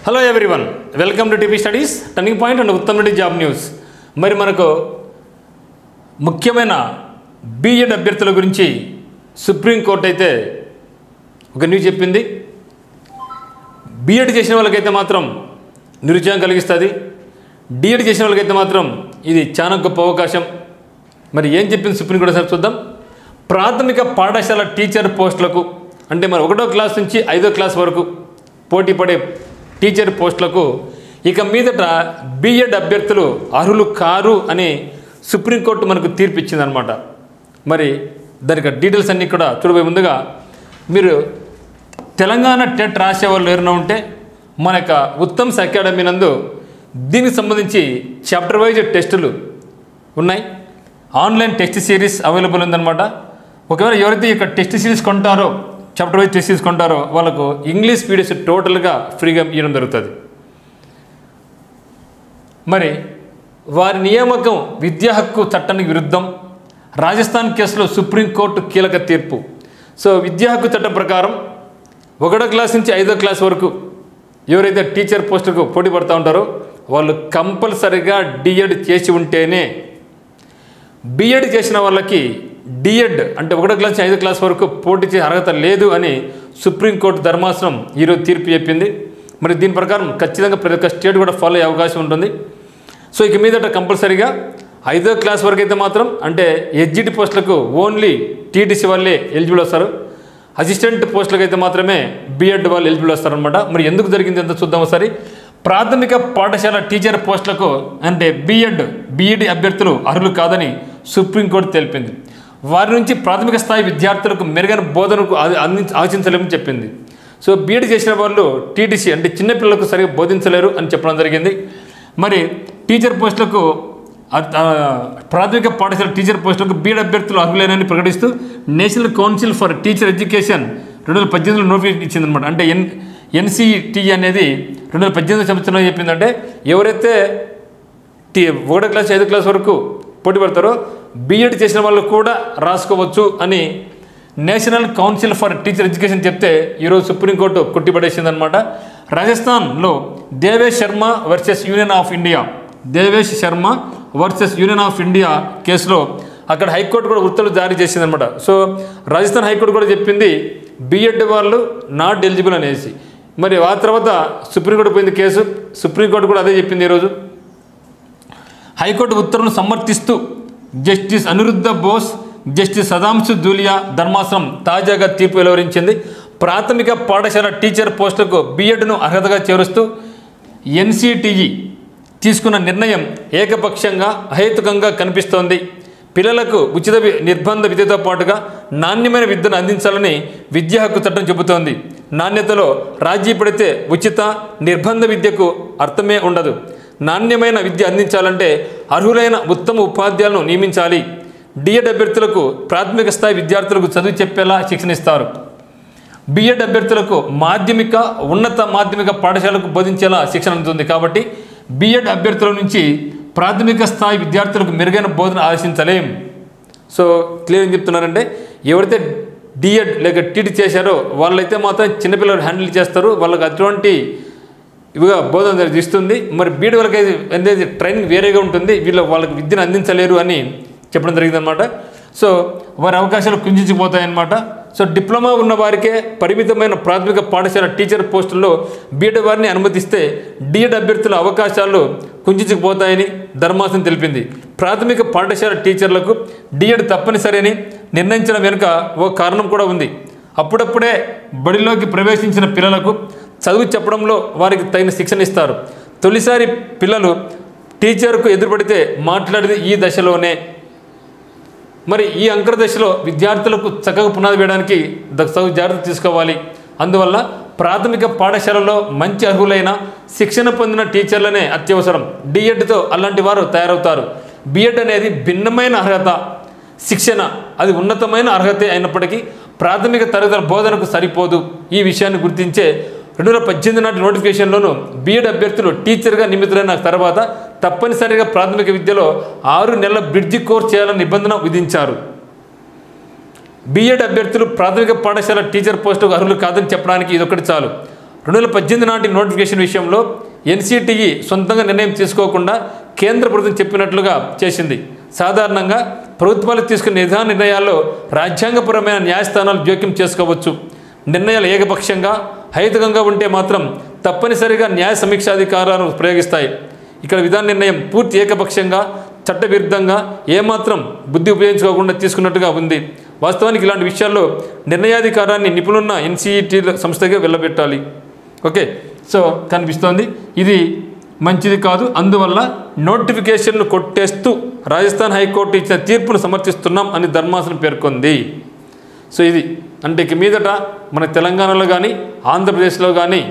hello everyone welcome to TP studies turning point and Uttam Reddy job news మరి మనకు ముఖ్యమైన BEd అభ్యర్థుల గురించి సుప్రీంకోర్టు అయితే ఒక న్యూస్ చెప్పింది బీఎడ్ చేసిన వాళ్ళకైతే మాత్రం నిరుద్యోగం కలిగిస్తుంది డిఎడ్ చేసిన వాళ్ళకైతే మాత్రం ఇది చాలా గొప్ప అవకాశం మరి ఏం చెప్పింది సుప్రీంకోర్టు సార్ చూద్దాం ప్రాథమిక పాఠశాల టీచర్ పోస్టులకు అంటే మరి ఒకటో క్లాస్ నుంచి ఐదో క్లాస్ వరకు పోటీ పడే టీచర్ పోస్టులకు ఇక మీదట బీఎడ్ అభ్యర్థులు అర్హులు కారు అని సుప్రీంకోర్టు మనకు తీర్పు ఇచ్చిందనమాట మరి దానికి డీటెయిల్స్ అన్నీ కూడా చూడబోయే ముందుగా మీరు తెలంగాణ టెట్ రాసే వాళ్ళు ఎవరైనా ఉంటే మన యొక్క ఉత్తమ్స్ అకాడమీ నందు దీనికి సంబంధించి చాప్టర్ వైజ్ టెస్టులు ఉన్నాయి ఆన్లైన్ టెస్ట్ సిరీస్ అవైలబుల్ ఉందన్నమాట ఒకవేళ ఎవరైతే ఈ యొక్క టెస్ట్ సిరీస్ కొంటారో చాప్టర్ వైజ్ టెస్ట్ సిరీస్ కొంటారో వాళ్ళకు ఇంగ్లీష్ పీడిఎస్ టోటల్గా ఫ్రీగా ఇవ్వడం జరుగుతుంది మరి వారి నియామకం విద్యా హక్కు చట్టానికి విరుద్ధం రాజస్థాన్ కేసులో సుప్రీంకోర్టు కీలక తీర్పు సో విద్యా హక్కు చట్టం ప్రకారం ఒకటో క్లాస్ నుంచి ఐదో క్లాస్ వరకు ఎవరైతే టీచర్ పోస్టుకు పోటీ పడుతూ ఉంటారో వాళ్ళు కంపల్సరిగా డిఎడ్ చేసి ఉంటేనే బిఎడ్ చేసిన వాళ్ళకి డిఎడ్ అంటే ఒకటో క్లాస్ నుంచి ఐదో క్లాస్ వరకు పోటీ చేసే అర్హత లేదు అని సుప్రీంకోర్టు ధర్మాసనం ఈరోజు తీర్పు చెప్పింది మరి దీని ప్రకారం ఖచ్చితంగా ప్రతి ఒక్క స్టేట్ కూడా ఫాలో అయ్యే అవకాశం ఉంటుంది సో ఇక మీదట కంపల్సరీగా ఐదో క్లాస్ వరకు అయితే మాత్రం అంటే ఎడ్జిటి పోస్టులకు ఓన్లీ టీటీసీ వాళ్ళే ఎలిజిబుల్ వస్తారు అసిస్టెంట్ పోస్టులకు అయితే మాత్రమే బీఎడ్ వాళ్ళు ఎలిజిబుల్ వస్తారనమాట మరి ఎందుకు జరిగింది ఎంత చూద్దాం ఒకసారి ప్రాథమిక పాఠశాల టీచర్ పోస్టులకు అంటే బీఎడ్ బీఈడి అభ్యర్థులు అర్హులు కాదని సుప్రీంకోర్టు తెలిపింది వారి నుంచి ప్రాథమిక స్థాయి విద్యార్థులకు మెరుగైన బోధనకు అది అంది ఆశించలేమని చెప్పింది సో బీఎడ్ చేసిన వాళ్ళు టీటీసీ అంటే చిన్నపిల్లలకు సరిగా బోధించలేరు అని చెప్పడం జరిగింది మరి టీచర్ పోస్టులకు అ- ఆ, ప్రాథమిక పాఠశాల టీచర్ పోస్టులకు బీఎడ్ అభ్యర్థులు అర్హులేనని ప్రకటిస్తూ national council for teacher education రెండు వేల పద్దెనిమిదిలో నోటిఫికేషన్ ఇచ్చిందనమాట అంటే ఎన్ ఎన్సిటి అనేది రెండు వేల పద్దెనిమిది సంవత్సరంలో చెప్పిందంటే ఎవరైతే టీ ఒకటో క్లాస్ ఐదో క్లాస్ వరకు పోటీ పడతారో బీఎడ్ చేసిన వాళ్ళు కూడా రాసుకోవచ్చు అని national council for teacher education చెప్తే ఈరోజు సుప్రీంకోర్టు కొట్టిపడేసిందనమాట రాజస్థాన్లో Devesh Sharma versus union of India Devesh Sharma versus union of India కేసులో అక్కడ హైకోర్టు కూడా ఉత్తర్వులు జారీ చేసిందనమాట సో రాజస్థాన్ హైకోర్టు కూడా చెప్పింది బీఎడ్ వాళ్ళు నాట్ ఎలిజిబుల్ అనేసి మరి ఆ తర్వాత సుప్రీంకోర్టు పోయింది కేసు సుప్రీంకోర్టు కూడా అదే చెప్పింది ఈరోజు హైకోర్టు ఉత్తర్వును సమర్థిస్తూ జస్టిస్ అనిరుద్ధ బోస్ జస్టిస్ సదాంశు దూలియా ధర్మాసనం తాజాగా తీర్పు వెలువరించింది ప్రాథమిక పాఠశాల టీచర్ పోస్టులకు బీఎడ్ను అర్హతగా చేరుస్తూ ఎన్సిటిఈ తీసుకున్న నిర్ణయం ఏకపక్షంగా అహేతుకంగా కనిపిస్తోంది పిల్లలకు ఉచిత వి- నిర్బంధ విద్యతో పాటుగా నాణ్యమైన విద్యను అందించాలని విద్యా హక్కు చట్టం చెబుతోంది నాణ్యతలో రాజీ పడితే ఉచిత నిర్బంధ విద్యకు అర్థమే ఉండదు నాణ్యమైన విద్య అందించాలంటే అర్హులైన ఉత్తమ ఉపాధ్యాయులను నియమించాలి డిఎడ్ అభ్యర్థులకు ప్రాథమిక స్థాయి విద్యార్థులకు చదువు చెప్పేలా శిక్షణ ఇస్తారు బిఎడ్ అభ్యర్థులకు మాధ్యమిక ఉన్నత మాధ్యమిక పాఠశాలకు బోధించేలా శిక్షణ అందుతుంది కాబట్టి బిఎడ్ అభ్యర్థుల నుంచి ప్రాథమిక స్థాయి విద్యార్థులకు మెరుగైన బోధన ఆశించలేం సో క్లియర్ ఏం చెప్తున్నారంటే ఎవరైతే డిఎడ్ లేక టీటీ చేశారో వాళ్ళైతే మాత్రం చిన్నపిల్లలు హ్యాండిల్ చేస్తారు వాళ్ళకి అటువంటి ఇవిగా బోధన ఇస్తుంది మరి బీడ్ వాళ్ళకి అనేది ట్రైనింగ్ వేరేగా ఉంటుంది వీళ్ళు వాళ్ళకి విద్యను అందించలేరు అని చెప్పడం జరిగిందనమాట సో వారి అవకాశాలు కుంచుకుపోతాయన్నమాట సో డిప్లొమా ఉన్న వారికే పరిమితమైన ప్రాథమిక పాఠశాల టీచర్ పోస్టుల్లో బీఎడ్ వారిని అనుమతిస్తే డిఎడ్ అభ్యర్థుల అవకాశాలు కుంచుకుపోతాయని ధర్మాసనం తెలిపింది ప్రాథమిక పాఠశాల టీచర్లకు డిఎడ్ తప్పనిసరి అని నిర్ణయించడం వెనుక ఓ కారణం కూడా ఉంది అప్పుడప్పుడే బడిలోకి ప్రవేశించిన పిల్లలకు చదువు చెప్పడంలో వారికి తగిన శిక్షణ ఇస్తారు తొలిసారి పిల్లలు టీచర్కు ఎదురుపడితే మాట్లాడేది ఈ దశలోనే మరి ఈ అంకర దశలో విద్యార్థులకు చక్కగా పునాది వేయడానికి ద- తగు జాగ్రత్త తీసుకోవాలి అందువల్ల ప్రాథమిక పాఠశాలలో మంచి అర్హులైన శిక్షణ పొందిన టీచర్లనే అత్యవసరం డిఎడ్తో అలాంటి వారు తయారవుతారు బిఎడ్ అనేది భిన్నమైన అర్హత శిక్షణ అది ఉన్నతమైన అర్హతే అయినప్పటికీ ప్రాథమిక తరగతుల బోధనకు సరిపోదు ఈ విషయాన్ని గుర్తించే రెండు వేల పద్దెనిమిది నాటి నోటిఫికేషన్లోనూ బీఎడ్ అభ్యర్థులు టీచర్గా నియమితులైన తర్వాత తప్పనిసరిగా ప్రాథమిక విద్యలో ఆరు నెలల బ్రిడ్జి కోర్స్ చేయాలని నిబంధన విధించారు బీఎడ్ అభ్యర్థులు ప్రాథమిక పాఠశాల టీచర్ పోస్టుకు అర్హులు కాదని చెప్పడానికి ఇదొకటి చాలు రెండు వేల పద్దెనిమిది నాటి నోటిఫికేషన్ విషయంలో ఎన్సిటిఈ సొంతంగా నిర్ణయం తీసుకోకుండా కేంద్ర ప్రభుత్వం చెప్పినట్లుగా చేసింది సాధారణంగా ప్రభుత్వాలు తీసుకునే నిధాన నిర్ణయాల్లో రాజ్యాంగపరమైన న్యాయస్థానాలు జోక్యం చేసుకోవచ్చు నిర్ణయాలు ఏకపక్షంగా హైతకంగా ఉంటే మాత్రం తప్పనిసరిగా న్యాయ సమీక్షాధికారాలను ప్రయోగిస్తాయి ఇక్కడ విధాన నిర్ణయం పూర్తి ఏకపక్షంగా చట్టవిరుద్ధంగా ఏమాత్రం బుద్ధి ఉపయోగించుకోకుండా తీసుకున్నట్టుగా ఉంది వాస్తవానికి ఇలాంటి విషయాల్లో నిర్ణయాధికారాన్ని నిపుణున్న ఎన్సీఈటీ సంస్థగా వెళ్ళబెట్టాలి ఓకే సో కనిపిస్తోంది ఇది మంచిది కాదు అందువల్ల నోటిఫికేషన్ను కొట్టేస్తూ రాజస్థాన్ హైకోర్టు ఇచ్చిన తీర్పును సమర్థిస్తున్నాం అని ధర్మాసనం పేర్కొంది సో ఇది అంటే ఇక మీదట మన తెలంగాణలో కానీ ఆంధ్రప్రదేశ్లో కానీ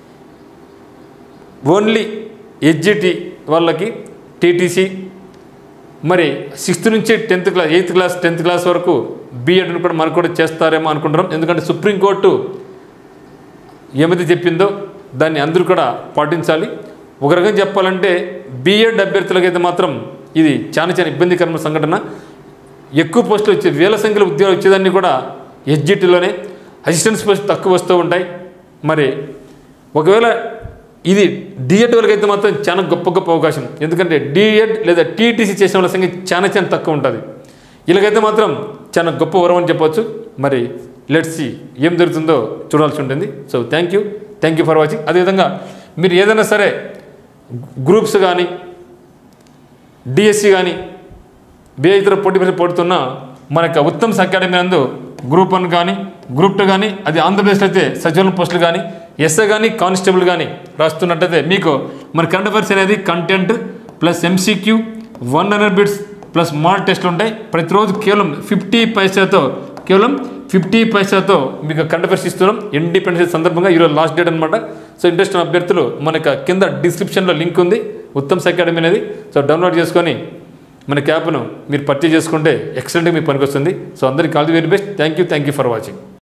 ఓన్లీ హెచ్జిటి వాళ్ళకి టీటీసీ మరి సిక్స్త్ నుంచి tenth class eighth class tenth class వరకు బీఎడ్ను కూడా మనకు కూడా చేస్తారేమో అనుకుంటున్నాం ఎందుకంటే సుప్రీంకోర్టు ఏమైతే చెప్పిందో దాన్ని అందరూ కూడా పాటించాలి ఒక రకంగా చెప్పాలంటే బీఎడ్ అభ్యర్థులకైతే మాత్రం ఇది చాలా చాలా ఇబ్బందికరమైన సంఘటన ఎక్కువ పోస్టులు వచ్చే వేల సంఖ్యలో ఉద్యోగాలు వచ్చేదాన్ని కూడా ఎస్జిటిలోనే అసిస్టెంట్స్ పోస్ట్ తక్కువ వస్తూ ఉంటాయి మరి ఒకవేళ ఇది డిఎడ్ వాళ్ళకైతే మాత్రం చాలా గొప్ప గొప్ప అవకాశం ఎందుకంటే డిఎడ్ లేదా టీటీసీ చేసిన వాళ్ళ సంఖ్య చాలా చాలా తక్కువ ఉంటుంది వీళ్ళకైతే మాత్రం చాలా గొప్ప వరం అని చెప్పొచ్చు మరి లెట్స్ సి ఏం జరుగుతుందో చూడాల్సి ఉంటుంది so thank you thank you for watching అదేవిధంగా మీరు ఏదైనా సరే గ్రూప్స్ కానీ డిఎస్సి కానీ బే ఇతర పోటీ పరీక్ష పోడుతున్న మనకి ఉత్తమ్ అకాడమీ నందు గ్రూప్ వన్ కానీ గ్రూప్ టూ కానీ అది ఆంధ్రప్రదేశ్లో అయితే సచివాలయం పోస్టులు కానీ ఎస్ఐ కానీ కానిస్టేబుల్ కానీ రాస్తున్నట్టయితే మీకు మన కరెంట్ అఫైర్స్ అనేది content plus MCQ one hundred bits plus మాల్ టెస్ట్లు ఉంటాయి ప్రతిరోజు కేవలం ఫిఫ్టీ పైసాతో కేవలం ఫిఫ్టీ పైసాతో మీకు కరెంట్ అఫైర్స్ ఇస్తున్నాం ఇండిపెండెన్స్ సందర్భంగా ఈరోజు లాస్ట్ డేట్ అనమాట సో ఇంట్రెస్ట్ ఉన్న అభ్యర్థులు మనకి కింద డిస్క్రిప్షన్లో లింక్ ఉంది ఉత్తమ్ అకాడమీ అనేది సో డౌన్లోడ్ చేసుకొని మన క్యాప్ను మీరు పర్చేజ్ చేసుకుంటే ఎక్సలెంట్గా మీకు పనికొస్తుంది సో అందరికీ all the very best thank you thank you for watching